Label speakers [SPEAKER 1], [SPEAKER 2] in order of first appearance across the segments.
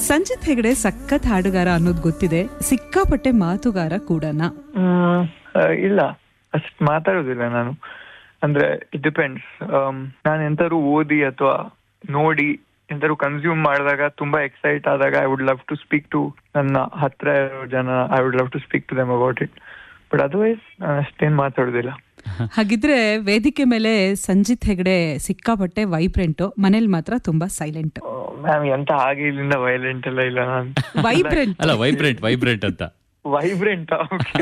[SPEAKER 1] ಸಂಜಿತ್ ಹೆಗಡೆ ಸಖತ್ ಹಾಡುಗಾರ ಅನ್ನೋದು ಗೊತ್ತಿದೆ ಸಿಕ್ಕಾಪಟ್ಟೆ ಮಾತುಗಾರ ಕೂಡನ
[SPEAKER 2] ಹ್ಮ್, ಆ, ಇಲ್ಲ ಅಷ್ಟ್ ಮಾತಾಡೋದಿಲ್ಲ ನಾನು ಅಂದ್ರೆ ಇಟ್ ಡಿಪೆಂಡ್ಸ್ ನಾನು ಎಂತಾರು ಓದಿ ಅಥವಾ ನೋಡಿ ಎಂತಾರು ಕನ್ಸ್ಯೂಮ್ ಮಾಡಿದಾಗ ತುಂಬಾ ಎಕ್ಸೈಟ್ ಆದಾಗ I would love to speak to ನನ್ನ ಹತ್ರ ಇರೋ ಜನ I would love to speak to them about it but otherwise ನಾನು ಅಷ್ಟೇನ್ ಮಾತಾಡೋದಿಲ್ಲ
[SPEAKER 1] ಹಾಗಿದ್ರೆ ವೇದಿಕೆ ಮೇಲೆ ಸಂಜಿತ್ ಹೆಗಡೆ ಸಿಕ್ಕಾಪಟ್ಟೆ ವೈಬ್ರೆಂಟ್ ಮನೇಲಿ ಮಾತ್ರ ತುಂಬಾ ಸೈಲೆಂಟ್
[SPEAKER 2] ಮ್ಯಾಮ್ ಎಂತ ಹಾಗೆ ಇಲ್ಲಿಂದ ವೈಲೆಂಟ್ ಎಲ್ಲ ಇಲ್ಲ ನಾನು
[SPEAKER 1] ವೈಬ್ರೆಂಟ್
[SPEAKER 3] ಅಲ್ಲ ವೈಬ್ರೆಂಟ್ ವೈಬ್ರೆಂಟ್ ಅಂತ
[SPEAKER 2] vibrant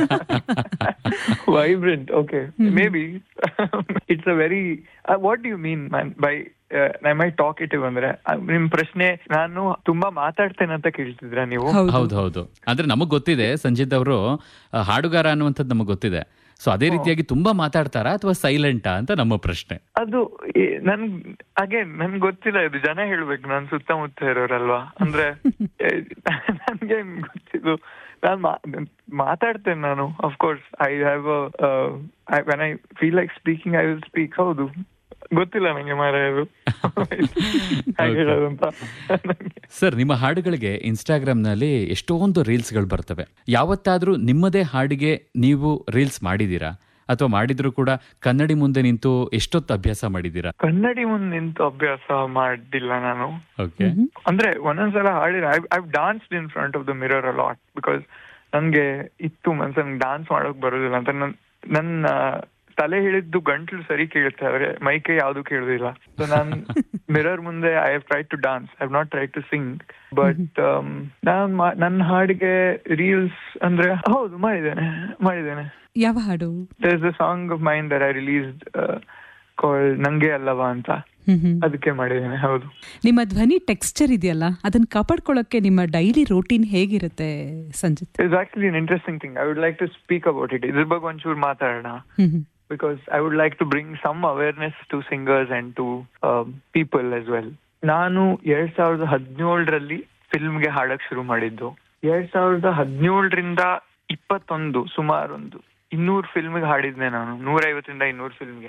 [SPEAKER 2] vibrant okay maybe it's a very what you mean by my talkative ಅಂದ್ರೆ ಆ, ನಿಮ್ ಪ್ರಶ್ನೆ ನಾನು ತುಂಬಾ ಮಾತಾಡ್ತೇನೆ ಅಂತ ಕೇಳ್ತಿದ್ರ ನೀವು
[SPEAKER 1] ಹೌದು
[SPEAKER 3] ಹೌದು ಹೌದು ಅಂದ್ರೆ ನಮಗ್ ಗೊತ್ತಿದೆ ಸಂಜಿತ್ ಅವರು ಆ, ಹಾಡುಗಾರ ಅನ್ನುವಂಥದ್ದು ನಮಗ್ ಗೊತ್ತಿದೆ ಸೊ ಅದೇ ರೀತಿಯಾಗಿ ತುಂಬಾ ಮಾತಾಡ್ತಾರಾ ಅಥವಾ ಸೈಲೆಂಟಾ ಅಂತ ನಮ್ಮ ಪ್ರಶ್ನೆ
[SPEAKER 2] ಅದು ಈ- ನನ್ ಅಗೇನ್ ನನ್ ಗೊತ್ತಿಲ್ಲ ಇದು ಜನ ಹೇಳ್ಬೇಕು ನಾನ್ ಸುತ್ತಮುತ್ತ ಇರೋರಲ್ವಾ ಅಂದ್ರೆ ಏ, ನನ್ಗೆ ಏನ್ ಗೊತ್ತಿದ್ದು ನಾನ್ ಮಾ- ಮಾತಾಡ್ತೇನೆ ನಾನು of course I have when I feel like speaking I will speak ಹೌದು ಗೊತ್ತಿಲ್ಲ ನಂಗೆ ಮಾರಾಯದು ಹಾಗೆ ಹೇಳೋದಂತ ನಂಗೆ.
[SPEAKER 3] ಸರ್ ನಿಮ್ಮ ಹಾಡುಗಳಿಗೆ ಇನ್ಸ್ಟಾಗ್ರಾಮ್ ನಲ್ಲಿ ಎಷ್ಟೊಂದು ರೀಲ್ಸ್ ಗಳು ಬರ್ತವೆ ಯಾವತ್ತಾದ್ರೂ ನಿಮ್ಮದೇ ಹಾಡಿಗೆ ನೀವು ರೀಲ್ಸ್ ಮಾಡಿದೀರಾ ಅಥವಾ ಮಾಡಿದ್ರು ಕೂಡ ಕನ್ನಡಿ ಮುಂದೆ ನಿಂತು ಎಷ್ಟೊತ್ತು ಅಭ್ಯಾಸ ಮಾಡಿದೀರಾ
[SPEAKER 2] ಕನ್ನಡಿ ಮುಂದೆ ನಿಂತು ಅಭ್ಯಾಸ ಮಾಡಿಲ್ಲ ನಾನು
[SPEAKER 3] ಓಕೆ
[SPEAKER 2] ಅಂದ್ರೆ ಒಂದೊಂದ್ಸಲ ಹಾಡಿದ್ರೆ I danced in front of the mirror a lot because ನನ್ಗೆ ಇತ್ತು ಮನ್ಸ ಡಾನ್ಸ್ ಮಾಡೋಕ್ ಬರೋದಿಲ್ಲ ಅಂತ ನನ್ ನನ್ನ ತಲೆ ಹೇಳಿದ್ದು ಗಂಟ್ಲು ಸರಿ ಕೇಳುತ್ತೆ ಆದ್ರೆ ಮೈಕೈ ಯಾವ್ದು ಕೇಳುದಿಲ್ಲ ಸೊ ನಾನ್ ಮಿರರ್ ಮುಂದೆ I have try to dance I have not try to sing but ನಾನ್ ಮಾ- ನನ್ನ ಹಾಡಿಗೆ ರೀಲ್ಸ್ ಅಂದ್ರೆ ಹೌದು ಮಾಡಿದ್ದೇನೆ ಮಾಡಿದ್ದೇನೆ
[SPEAKER 1] ಯಾವ ಹಾಡು
[SPEAKER 2] there is a song of mind there I released call ನಂಗೆ ಅಲ್ಲವಾ ಅಂತ
[SPEAKER 1] ಹ್ಮ್ ಹ್ಮ್.
[SPEAKER 2] ಅದಕ್ಕೆ ಮಾಡಿದ್ದೇನೆ ಹೌದು
[SPEAKER 1] ನಿಮ್ಮ ಧ್ವನಿ ಟೆಕ್ಸ್ಚರ್ ಇದೆಯಲ್ಲ ಅದನ್ನ ಕಾಪಾಡ್ಕೊಳ್ಳೋಕೆ ನಿಮ್ಮ ಡೈಲಿ ರೋಟೀನ್ ಹೇಗಿರುತ್ತೆ Sanjith
[SPEAKER 2] it's actually an interesting thing I would like to speak about it ಇದ್ರ ಬಗ್ಗೆ ಒಂಚೂರು ಮಾತಾಡೋಣ
[SPEAKER 1] ಹ್ಮ್ ಹ್ಮ್.
[SPEAKER 2] because I would like to bring some awareness to singers and to um, people as well. ನಾನು ಎರಡ್ ಸಾವಿರದ ಹದಿನೇಳರಲ್ಲಿ ಫಿಲ್ಮ್ಗೆ ಹಾಡಕ್ ಶುರು ಮಾಡಿದ್ದು ಎರಡ್ ಸಾವಿರದ ಹದಿನೇಳರಿಂದ ಇಪ್ಪತ್ತೊಂದು ಸುಮಾರು ಒಂದು ಇನ್ನೂರು ಫಿಲ್ಮ್ಗೆ ಹಾಡಿದ್ನೆ ನಾನು ನೂರೈವತ್ತರಿಂದ ಇನ್ನೂರು ಫಿಲ್ಮ್ಗೆ